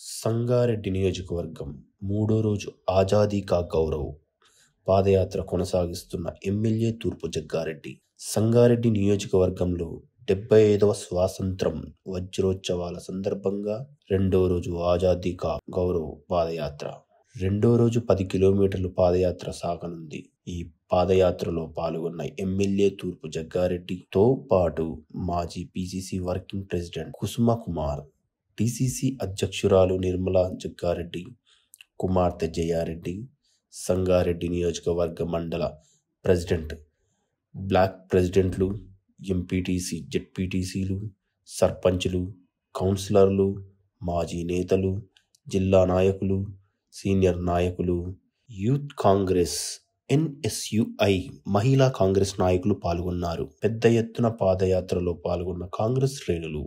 సంగారెడ్డి నియోజకవర్గం మూడో రోజు ఆజాదీ కా గౌరవ్ పాదయాత్ర కొనసాగిస్తున్న ఎమ్మెల్యే తూర్పు జగ్గారెడ్డి సంగారెడ్డి నియోజకవర్గంలో డెబ్బై ఐదవ స్వాతంత్రం వజ్రోత్సవాల సందర్భంగా రెండో రోజు ఆజాదీ కా గౌరవ్ పాదయాత్ర రెండో రోజు పది కిలోమీటర్లు పాదయాత్ర సాగనుంది ఈ పాదయాత్రలో పాల్గొన్న ఎమ్మెల్యే తూర్పు జగ్గారెడ్డితో పాటు మాజీ PCC working president Kusuma Kumar TCC అధ్యక్షురాలు నిర్మలా జగ్గారెడ్డి కుమార్తె జయారెడ్డి సంగారెడ్డి నియోజకవర్గ మండల ప్రెసిడెంట్ బ్లాక్ ప్రెసిడెంట్లు ఎంపీటీసీ జెడ్పీటీసీలు సర్పంచులు కౌన్సిలర్లు మాజీ నేతలు జిల్లా నాయకులు సీనియర్ నాయకులు యూత్ కాంగ్రెస్ ఎన్ఎస్యుఐ మహిళా కాంగ్రెస్ నాయకులు పాల్గొన్నారు పెద్ద ఎత్తున పాదయాత్రలో పాల్గొన్న కాంగ్రెస్ శ్రేణులు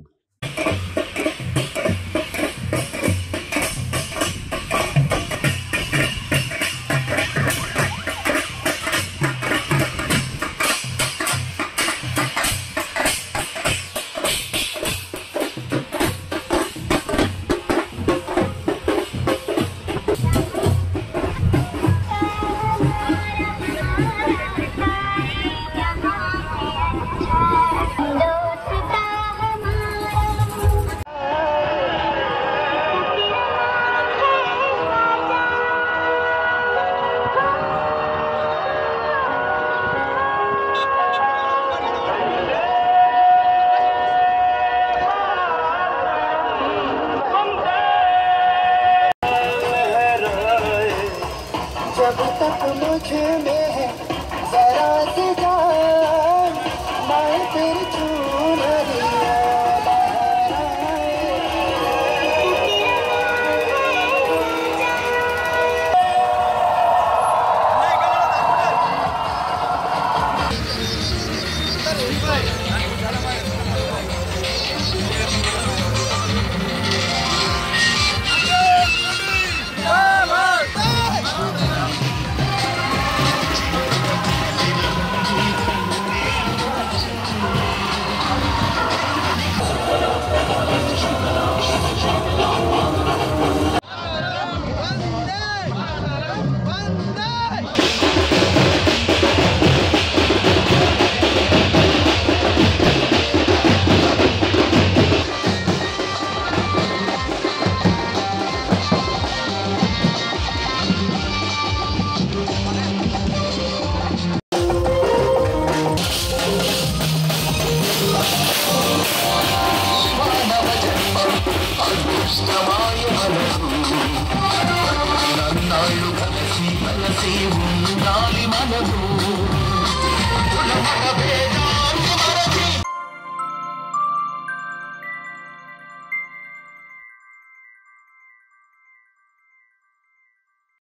दोस्ता हमारा जब तक मुझ में है जरा सी जान मैं फिर छू न दिया నన్నాళ్ళు కలిసి కలిసి ఉండాలి మనము కులమత భేదాన్ని మరచి